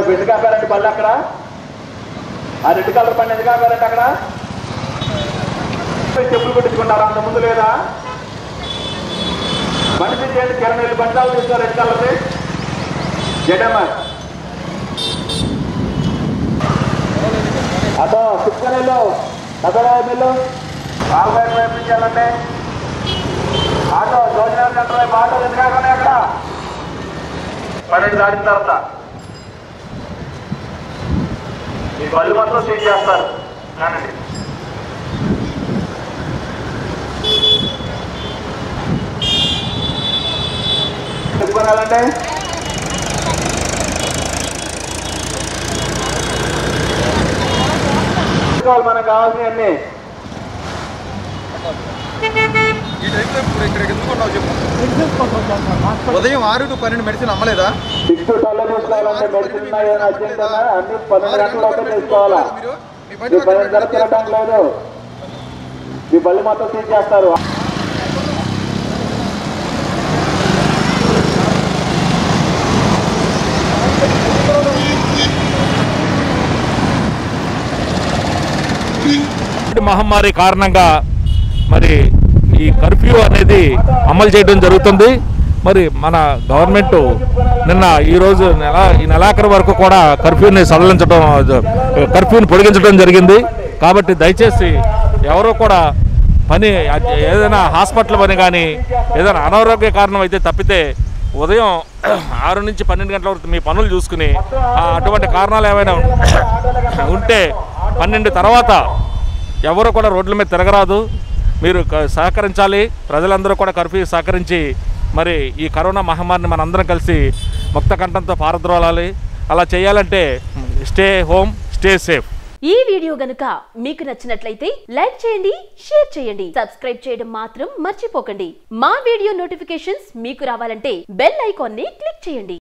ఎందుకు ఆపారండి బళ్ళు అక్కడ ఆ రెడ్ కలర్ బండి ఎందుకు ఆపారండి అక్కడ చెప్పులు కొట్టించుకుంటారా అంత ముందు లేదా బండి మీద చేయండి కిరణ్ వెళ్ళి బండాలు తీసుకో రెడ్ కలర్ది జడమ్మ అదో కుక్కనెల్లో కదలో ఆల్బైట్ వైపు నుంచి వెళ్ళండి ఆటో జోజనగర్ సెంటర్ వైపు ఆటో ఎందుకు ఆగండి అక్కడ పన్నెండు దాటిన తర్వాత మీ బళ్ళు మాత్రం సీజ్ చేస్తారు కానండి ఎందుకున్నాలంటే మనకు కావాల్సినవన్నీ ఈ టైంలో ఇప్పుడు ఇక్కడ ఎందుకు ఉన్నావు చెప్పు ఉదయం ఆరు టు పన్నెండు మెడిసిన్ అమ్మలేదా సిక్స్ ట్వెల్వ్ తీసుకోవాలంటే మెడిసిన్ ఉన్నాయి ఏమైనా అర్జెంట్ ఉన్నా అన్ని పన్నెండు గంటల లోపే తీసుకోవాలా మీరు మీ మీ పన్నెండు గంటలు తినటం లేదు మీ బళ్ళు మొత్తం సీజ్ చేస్తారు కోవిడ్ మహమ్మారి కారణంగా మరి ఈ కర్ఫ్యూ అనేది అమలు చేయడం జరుగుతుంది మరి మన గవర్నమెంట్ నిన్న ఈ రోజు నెల ఈ నెలాఖరు వరకు కూడా కర్ఫ్యూని సడలించడం కర్ఫ్యూని పొడిగించడం జరిగింది కాబట్టి దయచేసి ఎవరు కూడా పని ఏదైనా హాస్పిటల్ పని కానీ ఏదైనా అనారోగ్య కారణం అయితే తప్పితే ఉదయం ఆరు నుంచి పన్నెండు గంటల వరకు మీ పనులు చూసుకుని ఆ, అటువంటి కారణాలు ఏమైనా ఉంటే పన్నెండు తర్వాత ఎవరు కూడా రోడ్ల మీద తిరగరాదు మీరు క- సహకరించాలి ప్రజలందరూ కూడా కర్ఫ్యూ సహకరించి మరి ఈ కరోనా మహమ్మారిని మనందరం కలిసి ముక్త కంఠంతో పారద్రోలాలి అలా చేయాలంటే స్టే హోమ్ స్టే సేఫ్ ఈ వీడియో గనుక మీకు నచ్చినట్లయితే లైక్ చేయండి షేర్ చేయండి సబ్స్క్రైబ్ చేయడం మాత్రం మర్చిపోకండి మా వీడియో నోటిఫికేషన్స్ మీకు రావాలంటే బెల్ ఐకాన్ ని క్లిక్ చేయండి